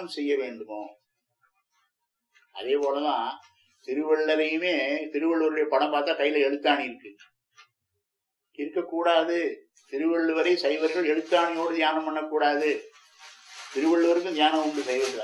தியானம் செய்ய வேண்டுமோ அதே போலதான் திருவள்ளரையுமே திருவள்ளுவருடைய படம் பார்த்தா கையில எழுத்தாணி இருக்கு இருக்கக்கூடாது திருவள்ளுவரை சைவர்கள் எழுத்தாணியோடு தியானம் பண்ணக்கூடாது திருவள்ளுவருக்கும் தியானம் உண்டு சைவர்கள்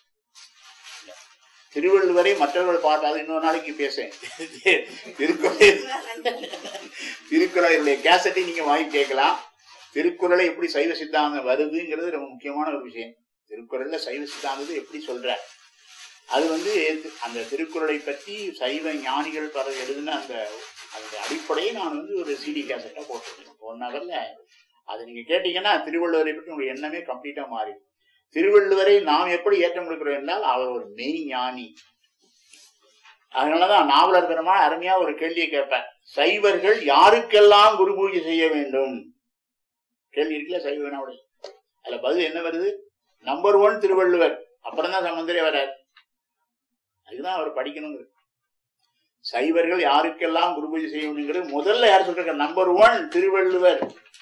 திருவள்ளுவரை மற்றவர்கள் பார்த்து அது இன்னொரு நாளைக்கு பேசேன் திருக்குறளை திருக்குறளுடைய கேசட்டை நீங்க வாங்கி கேட்கலாம் திருக்குறளை எப்படி சைவ சித்தாந்தம் வருதுங்கிறது ரொம்ப முக்கியமான ஒரு விஷயம் திருக்குறள்ல சைவ சித்தாந்தத்தை எப்படி சொல்ற அது வந்து அந்த திருக்குறளை பற்றி சைவ ஞானிகள் பல எழுதின அந்த அந்த அடிப்படையை நான் வந்து ஒரு சிடி கேசட்டா போட்டிருக்கேன் ஒன் ஹவர்ல அதை நீங்க கேட்டீங்கன்னா திருவள்ளுவரை பற்றி உங்களுடைய எண்ணமே கம்ப்ளீட்டா மாறி திருவள்ளுவரை நாம் எப்படி ஏற்றம் கொடுக்கிறோம் என்றால் அவர் ஒரு மெய் ஞானி அதனாலதான் நாவலர் பெருமான் அருமையா ஒரு கேள்வியை கேட்பேன் சைவர்கள் யாருக்கெல்லாம் குரு பூஜை செய்ய வேண்டும் கேள்வி இருக்குல்ல சைவ வினாவுடைய அதுல பதில் என்ன வருது நம்பர் ஒன் திருவள்ளுவர் அப்புறம் தான் சம்பந்தரே வராது அதுதான் அவர் படிக்கணுங்கிறது சைவர்கள் யாருக்கெல்லாம் குரு பூஜை செய்யணுங்கிறது முதல்ல யார் சொல்றாங்க நம்பர் ஒன் திருவள்ளுவர்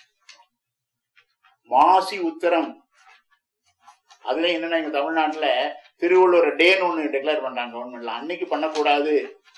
மாசி உத்தரம் அதுல என்னன்னா எங்க தமிழ்நாட்டுல திருவள்ளுவர் டேன்னு ஒண்ணு டிக்ளேர் பண்றாங்க கவர்மெண்ட்ல அன்னைக்கு பண்ணக்கூடாது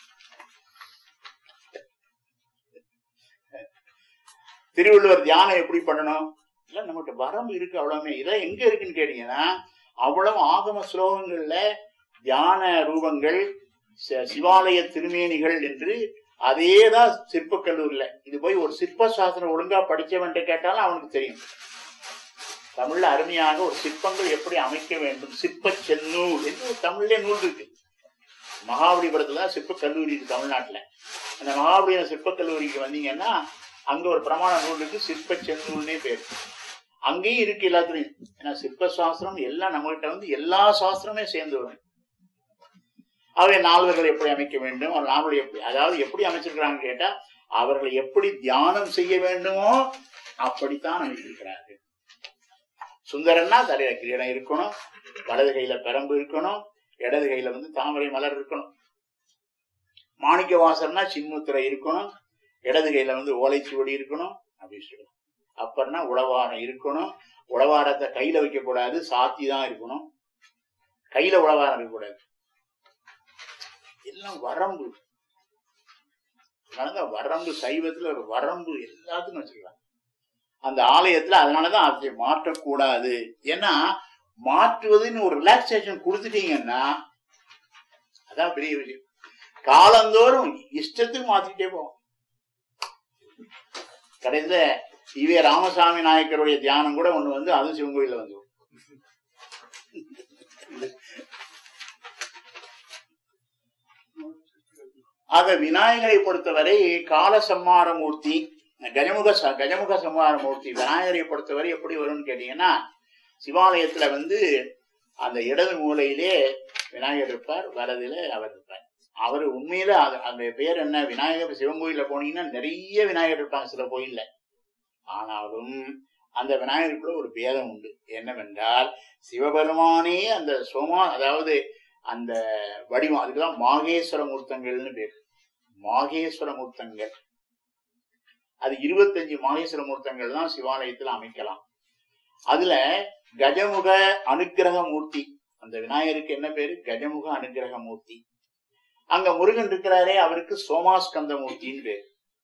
திருவள்ளுவர் தியானம் எப்படி பண்ணணும் இல்ல நம்மகிட்ட வரம்பு இருக்கு அவ்வளவுமே இதெல்லாம் எங்க இருக்குன்னு கேட்டீங்கன்னா அவ்வளவு ஆகம ஸ்லோகங்கள்ல தியான ரூபங்கள் ச- சிவாலய திருமேனிகள் என்று அதேதான் சிற்ப கல்லூரியில இது போய் ஒரு சிற்ப சாஸ்திரம் ஒழுங்கா படிச்சவன்ட்டு கேட்டாலும் அவனுக்கு தெரியும் தமிழ்ல அருமையாக ஒரு சிற்பங்கள் எப்படி அமைக்க வேண்டும் சிற்ப செந்நூல் என்று ஒரு தமிழ்ல நூல் இருக்கு மகாபலிபுரத்துல தான் சிற்ப கல்லூரி இருக்கு தமிழ்நாட்டுல அந்த மகாபலிபுரம் சிற்ப கல்லூரிக்கு வந்தீங்கன்னா அங்க ஒரு பிரமாண நூல் இருக்கு சிற்ப செந்நூல்னே பேர் அங்கேயும் இருக்கு எல்லாத்துலயும் ஏன்னா சிற்ப சாஸ்திரம் எல்லாம் நம்ம கிட்ட வந்து எல்லா சாஸ்திரமே சேர்ந்து வரும் அவை நால்வர்கள் எப்படி அமைக்க வேண்டும் ஒரு நாவல் எப்படி அதாவது எப்படி அமைச்சிருக்கிறாங்க கேட்டா அவர்களை எப்படி தியானம் செய்ய வேண்டுமோ அப்படித்தான் அமைச்சிருக்கிறார்கள் சுந்தரன்னா தலையில கிரீடம் இருக்கணும் வலது கையில பெரம்பு இருக்கணும் இடது கையில வந்து தாமரை மலர் இருக்கணும் மாணிக்க வாசர்னா சின்முத்திரை இருக்கணும் இடது கையில வந்து ஓலைச்சுவடி இருக்கணும் அப்படின்னு சொல்லணும் அப்புறம்னா உளவாரம் இருக்கணும் உளவாரத்தை கையில வைக்க கூடாது சாத்தி தான் இருக்கணும் கையில உளவாரம் இருக்கக்கூடாது எல்லாம் வரம்பு அதனாலதான் வரம்பு சைவத்துல ஒரு வரம்பு எல்லாத்துக்கும் வச்சிருக்காங்க அந்த ஆலயத்துல அதனாலதான் அதை மாற்றக்கூடாது ஏன்னா மாற்றுவதுன்னு ஒரு ரிலாக்ஸேஷன் கொடுத்துட்டீங்கன்னா அதான் பெரிய விஷயம் காலந்தோறும் இஷ்டத்துக்கு மாத்திக்கிட்டே போவோம் கடைசியில இவே ராமசாமி நாயக்கருடைய தியானம் கூட ஒண்ணு வந்து அதுவும் சிவன் கோயில்ல வந்து ஆக விநாயகரை பொறுத்தவரை கால சம்மார மூர்த்தி கஜமுக ச- கஜமுக சம்மார மூர்த்தி விநாயகரை பொறுத்தவரை எப்படி வரும்னு கேட்டீங்கன்னா சிவாலயத்துல வந்து அந்த இடது மூலையிலே விநாயகர் இருப்பார் வலதுல அவர் இருப்பார் அவர் உண்மையில அது- அந்த பேர் என்ன விநாயகர் சிவன் கோயில்ல போனீங்கன்னா நிறைய விநாயகர் இருப்பாங்க சில கோயில்ல ஆனாலும் அந்த விநாயகருக்குள்ள ஒரு பேதம் உண்டு என்னவென்றால் சிவபெருமானே அந்த சோமா அதாவது அந்த வடிவம் அதுக்குதான் மாகேஸ்வர மூர்த்தங்கள்னு பேர் மாகேஸ்வர மூர்த்தங்கள் அது இருபத்தஞ்சு மாகேஸ்வர மூர்த்தங்கள் தான் சிவாலயத்துல அமைக்கலாம் அதுல கஜமுக அனுக்கிரக மூர்த்தி அந்த விநாயகருக்கு என்ன பேரு கஜமுக அனுக்கிரக மூர்த்தி அங்க முருகன் இருக்கிறாரே அவருக்கு சோமாஸ்கந்த மூர்த்தின்னு பேரு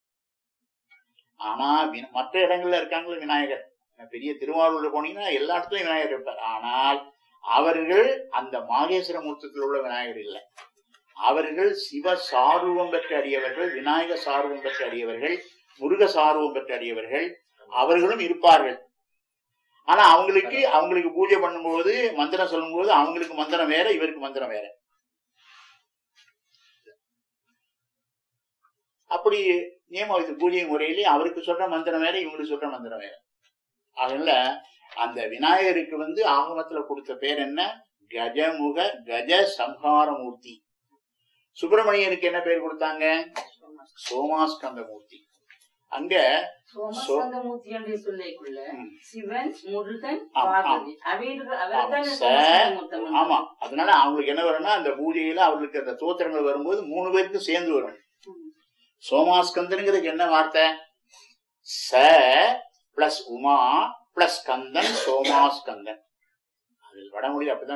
ஆனா வி- மற்ற இடங்கள்ல இருக்காங்களே விநாயகர் பெரிய திருவாரூர்ல போனீங்கன்னா எல்லா இடத்துலயும் விநாயகர் இருப்பார் ஆனால் அவர்கள் அந்த மாகேஸ்வர மூர்த்தத்தில் உள்ள விநாயகர் இல்லை அவர்கள் சிவ சாரூபம் பெற்ற அடியவர்கள் விநாயக சாரூபம் பெற்ற அடியவர்கள் முருக சாரூபம் பெற்ற அடியவர்கள் அவர்களும் இருப்பார்கள் ஆனா அவங்களுக்கு அவங்களுக்கு பூஜை பண்ணும்போது மந்திரம் சொல்லும்போது அவங்களுக்கு மந்திரம் வேற இவருக்கு மந்திரம் வேற அப்படி நியம இது பூஜை முறையிலே அவருக்கு சொல்ற மந்திரம் வேற இவங்களுக்கு சொல்ற மந்திரம் வேற அதனால அந்த விநாயகருக்கு வந்து ஆகமத்துல கொடுத்த பேர் என்ன கஜமுக கஜ சம்ஹார மூர்த்தி சுப்பிரமணியனுக்கு என்ன பேர் கொடுத்தாங்க சோமாஸ்கந்த மூர்த்தி அங்க சோமஸ்கந்தமூர்த்தி என்று சொல்லிக்குள்ள ம். சிவன் முருகன் ஆமா, பார்வதி அவர்கள் அவர்தான் ஆமா, சோமஸ்கந்தமூர்த்தம் ஆமா அதனால அவங்களுக்கு என்ன வரும்னா அந்த பூஜையில அவர்களுக்கு அந்த தோத்திரங்கள் வரும்போது மூணு பேருக்கு சேர்ந்து வரும் சோமாஸ்கந்தனுங்கிறதுக்கு என்ன வார்த்தை ச பிளஸ் உமா பிளஸ் கந்தன் சோமாஸ்கந்தன் அதில் வடமொழி அப்படிதான்